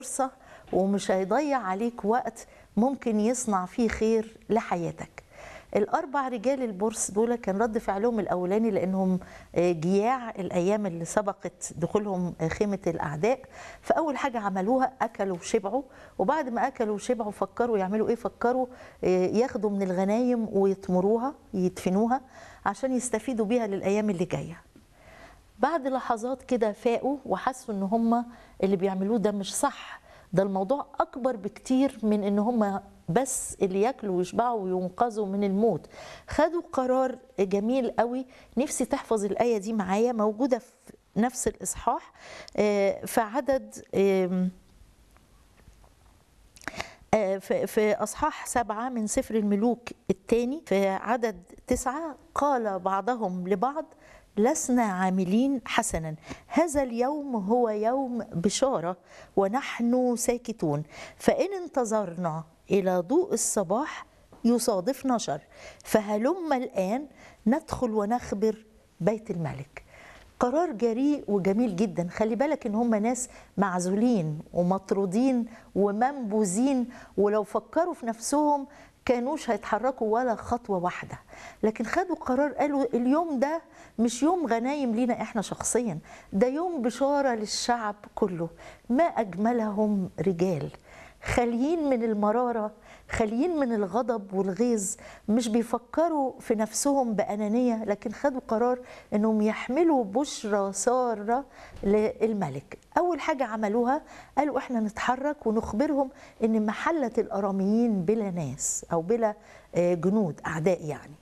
فرصة ومش هيضيع عليك وقت ممكن يصنع فيه خير لحياتك الأربع رجال البورس دول كان رد فعلهم الأولاني لأنهم جياع الأيام اللي سبقت دخولهم خيمة الأعداء فأول حاجة عملوها أكلوا وشبعوا وبعد ما أكلوا وشبعوا فكروا يعملوا إيه فكروا ياخدوا من الغنايم ويطمروها يدفنوها عشان يستفيدوا بيها للأيام اللي جاية بعد لحظات كده فاقوا وحسوا ان هم اللي بيعملوه ده مش صح ده الموضوع اكبر بكتير من ان هم بس اللي ياكلوا ويشبعوا وينقذوا من الموت خدوا قرار جميل قوي نفسي تحفظ الايه دي معايا موجوده في نفس الاصحاح في عدد في اصحاح سبعه من سفر الملوك الثاني في عدد تسعه قال بعضهم لبعض لسنا عاملين حسنا هذا اليوم هو يوم بشاره ونحن ساكتون فان انتظرنا الى ضوء الصباح يصادفنا شر فهلم الان ندخل ونخبر بيت الملك قرار جريء وجميل جدا خلي بالك ان هم ناس معزولين ومطرودين ومنبوذين ولو فكروا في نفسهم كانوش هيتحركوا ولا خطوه واحده لكن خدوا قرار قالوا اليوم ده مش يوم غنايم لينا احنا شخصيا ده يوم بشاره للشعب كله ما اجملهم رجال خاليين من المراره خاليين من الغضب والغيظ مش بيفكروا في نفسهم بانانيه لكن خدوا قرار انهم يحملوا بشرى ساره للملك اول حاجه عملوها قالوا احنا نتحرك ونخبرهم ان محله الاراميين بلا ناس او بلا جنود اعداء يعني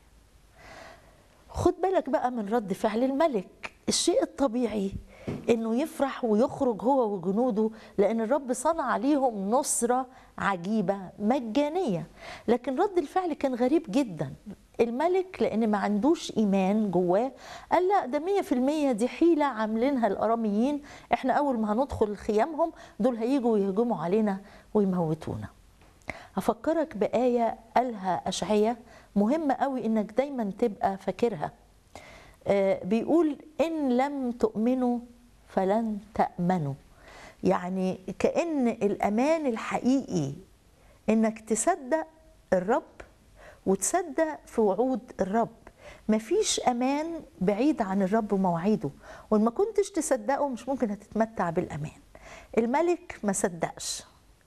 خد بالك بقى من رد فعل الملك الشيء الطبيعي انه يفرح ويخرج هو وجنوده لان الرب صنع عليهم نصره عجيبه مجانيه لكن رد الفعل كان غريب جدا الملك لان ما عندوش ايمان جواه قال لا ده مية في المية دي حيله عاملينها الاراميين احنا اول ما هندخل خيامهم دول هيجوا يهجموا علينا ويموتونا افكرك بايه قالها اشعياء مهمه قوي انك دايما تبقى فاكرها بيقول ان لم تؤمنوا فلن تامنوا يعني كان الامان الحقيقي انك تصدق الرب وتصدق في وعود الرب مفيش امان بعيد عن الرب ومواعيده وان ما كنتش تصدقه مش ممكن هتتمتع بالامان الملك ما صدقش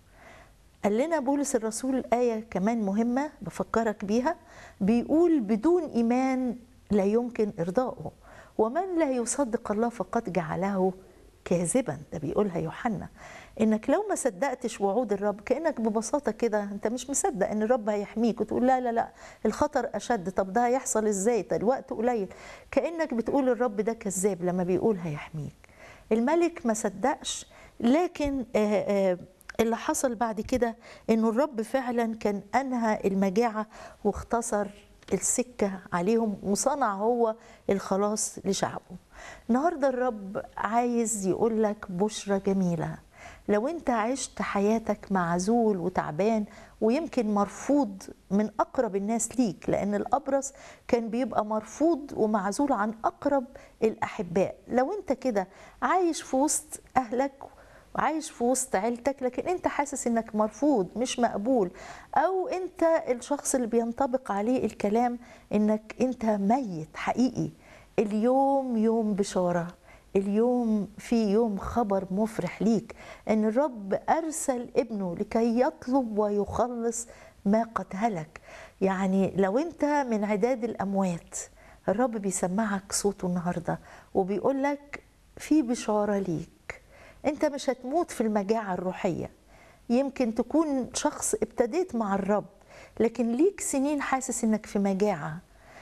قال لنا بولس الرسول آية كمان مهمة بفكرك بيها بيقول بدون إيمان لا يمكن إرضائه ومن لا يصدق الله فقد جعله كاذبا ده بيقولها يوحنا انك لو ما صدقتش وعود الرب كانك ببساطه كده انت مش مصدق ان الرب هيحميك وتقول لا لا لا الخطر اشد طب ده هيحصل ازاي ده الوقت قليل كانك بتقول الرب ده كذاب لما بيقول هيحميك الملك ما صدقش لكن آآ آآ اللي حصل بعد كده انه الرب فعلا كان انهى المجاعه واختصر السكه عليهم وصنع هو الخلاص لشعبه النهارده الرب عايز يقول لك بشرى جميله لو انت عشت حياتك معزول وتعبان ويمكن مرفوض من اقرب الناس ليك لان الابرص كان بيبقى مرفوض ومعزول عن اقرب الاحباء لو انت كده عايش في وسط اهلك وعايش في وسط عيلتك لكن انت حاسس انك مرفوض مش مقبول او انت الشخص اللي بينطبق عليه الكلام انك انت ميت حقيقي اليوم يوم بشاره اليوم في يوم خبر مفرح ليك ان الرب ارسل ابنه لكي يطلب ويخلص ما قد هلك يعني لو انت من عداد الاموات الرب بيسمعك صوته النهارده وبيقول لك في بشاره ليك انت مش هتموت في المجاعه الروحيه يمكن تكون شخص ابتديت مع الرب لكن ليك سنين حاسس انك في مجاعه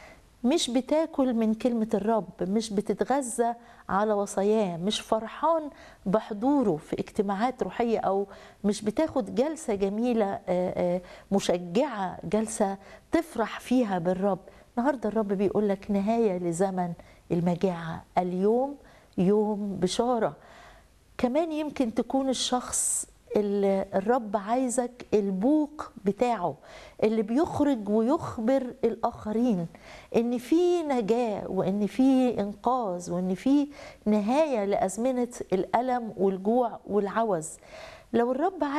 مش بتاكل من كلمة الرب مش بتتغذى على وصاياه مش فرحان بحضوره في اجتماعات روحية أو مش بتاخد جلسة جميلة مشجعة جلسة تفرح فيها بالرب النهاردة الرب بيقول لك نهاية لزمن المجاعة اليوم يوم بشارة كمان يمكن تكون الشخص اللي الرب عايزك البوق بتاعه اللي بيخرج ويخبر الاخرين ان في نجاه وان في انقاذ وان في نهايه لازمنه الالم والجوع والعوز لو الرب